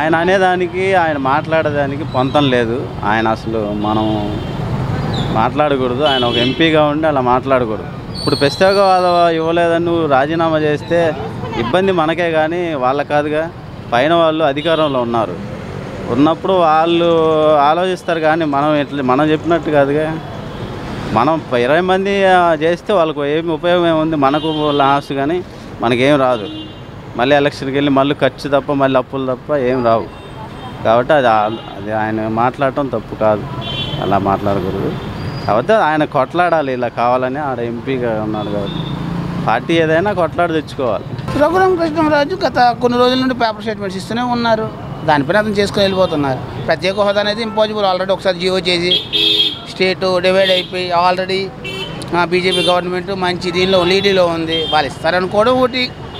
ఆయన అనేదానికి ఆయన మాట్లాడేదానికి పొంతం లేదు ఆయన అసలు మనం మాట్లాడకూడదు ఆయన ఒక ఎంపీగా ఉండి అలా మాట్లాడకూడదు ఇప్పుడు ప్రత్యేకవాద ఇవ్వలేదని నువ్వు రాజీనామా చేస్తే ఇబ్బంది మనకే కానీ వాళ్ళ కాదుగా పైన వాళ్ళు అధికారంలో ఉన్నారు ఉన్నప్పుడు వాళ్ళు ఆలోచిస్తారు కానీ మనం ఎట్లా మనం చెప్పినట్టు కాదుగా మనం ఇరవై మంది ఆ, చేస్తే వాళ్ళకు ఏమి ఉపయోగం ఏముంది మనకు లాస్ కానీ మనకేం రాదు మళ్ళీ ఎలక్షన్కి వెళ్ళి మళ్ళీ ఖర్చు తప్ప మళ్ళీ అప్పులు తప్ప ఏం రావు కాబట్టి అది ఆ- అది ఆయన మాట్లాడటం తప్పు కాదు అలా మాట్లాడకూడదు కాబట్టి ఆయన కొట్లాడాలి ఇలా కావాలని ఆడ ఎంపీగా ఉన్నాడు కాబట్టి పార్టీ ఏదైనా కొట్లాడి తెచ్చుకోవాలి రఘురామ కృష్ణరాజు గత కొన్ని రోజుల నుండి పేపర్ స్టేట్మెంట్స్ ఇస్తూనే ఉన్నారు దానిపైన అతను చేసుకుని వెళ్ళిపోతున్నారు ప్రత్యేక హోదా అనేది ఇంపాసిబుల్ ఆల్రెడీ ఒకసారి జియో చేసి స్టేట్ డివైడ్ అయిపోయి ఆల్రెడీ బీజేపీ గవర్నమెంట్ మంచి దీనిలో లీడీలో ఉంది వాళ్ళు ఇస్తారనుకోవడం ఒకటి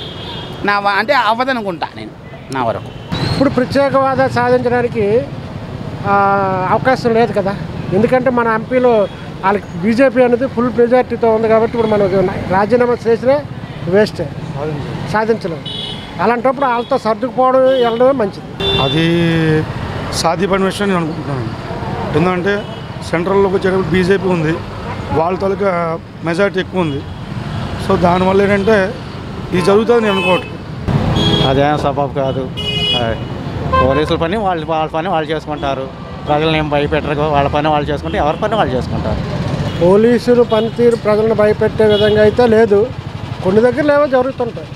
నా వ- అంటే అవ్వదనుకుంటా నేను నా వరకు ఇప్పుడు ప్రత్యేకవాద సాధించడానికి ఆ, అవకాశం లేదు కదా ఎందుకంటే మన ఎంపీలో వాళ్ళకి బీజేపీ అనేది ఫుల్ మెజార్టీతో ఉంది కాబట్టి ఇప్పుడు మనం రాజీనామా చేసినా వేస్ట్ సాధించలేం అలాంటప్పుడు వాళ్ళతో సర్దుకుపోవడం వెళ్ళడమే మంచిది అది సాధ్యపడిన విషయం నేను అనుకుంటున్నాను ఎందుకంటే సెంట్రల్లోకి వచ్చేటప్పుడు బీజేపీ ఉంది వాళ్ళ తాలూకా మెజారిటీ ఎక్కువ ఉంది సో దానివల్ల ఏంటంటే ఇది జరుగుతుంది నేను అనుకోవట్లేదు అదేం సబబు కాదు అది పోలీసుల పని వాళ్ళ వాళ్ళ పని వాళ్ళు చేసుకుంటారు ప్రజలను ఏం భయపెట్టరు వాళ్ళ పని వాళ్ళు చేసుకుంటే ఎవరి పని వాళ్ళు చేసుకుంటారు పోలీసులు పనితీరు ప్రజలను భయపెట్టే విధంగా అయితే లేదు కొన్ని దగ్గరలు ఏవో జరుగుతుంటాయి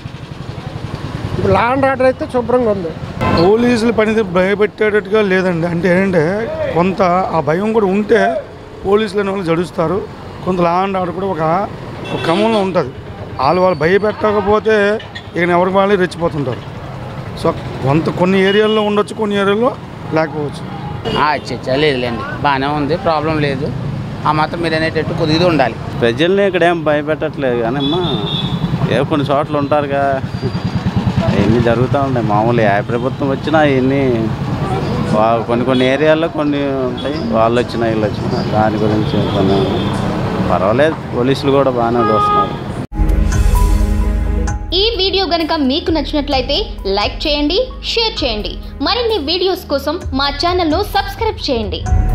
ఇప్పుడు లా అండ్ ఆర్డర్ అయితే శుభ్రంగా ఉంది పోలీసులు పని భయపెట్టేటట్టుగా లేదండి అంటే ఏంటంటే కొంత ఆ భయం కూడా ఉంటే పోలీసులు అనే వాళ్ళు జడుస్తారు కొంత లా అండ్ ఆర్డర్ కూడా ఒక ఒక క్రమంలో ఉంటుంది వాళ్ళు వాళ్ళు భయపెట్టకపోతే ఇక ఎవరికి వాళ్ళే రెచ్చిపోతుంటారు సో కొంత కొన్ని ఏరియాల్లో ఉండొచ్చు కొన్ని ఏరియాల్లో లేకపోవచ్చు అచ్చా లేదులేండి బాగానే ఉంది ప్రాబ్లం లేదు ఆ మాత్రం మీరు అనేటట్టు కొద్దిగా ఉండాలి ప్రజల్ని ఇక్కడ ఏం భయపెట్టట్లేదు కానీ అమ్మా ఏ కొన్ని చోట్ల ఉంటారుగా ఇవన్నీ జరుగుతూ ఉంటాయి మామూలు ఏ ప్రభుత్వం వచ్చినా ఇవన్నీ వా- కొన్ని కొన్ని ఏరియాల్లో కొన్ని ఉంటాయి వాళ్ళు వచ్చినా వీళ్ళు వచ్చినా దాని గురించి కొన్ని పర్వాలేదు పోలీసులు కూడా బాగానే చూస్తున్నారు ఈ వీడియో గనుక మీకు నచ్చినట్లయితే లైక్ చేయండి షేర్ చేయండి మరిన్ని వీడియోస్ కోసం మా ఛానల్ను సబ్స్క్రైబ్ చేయండి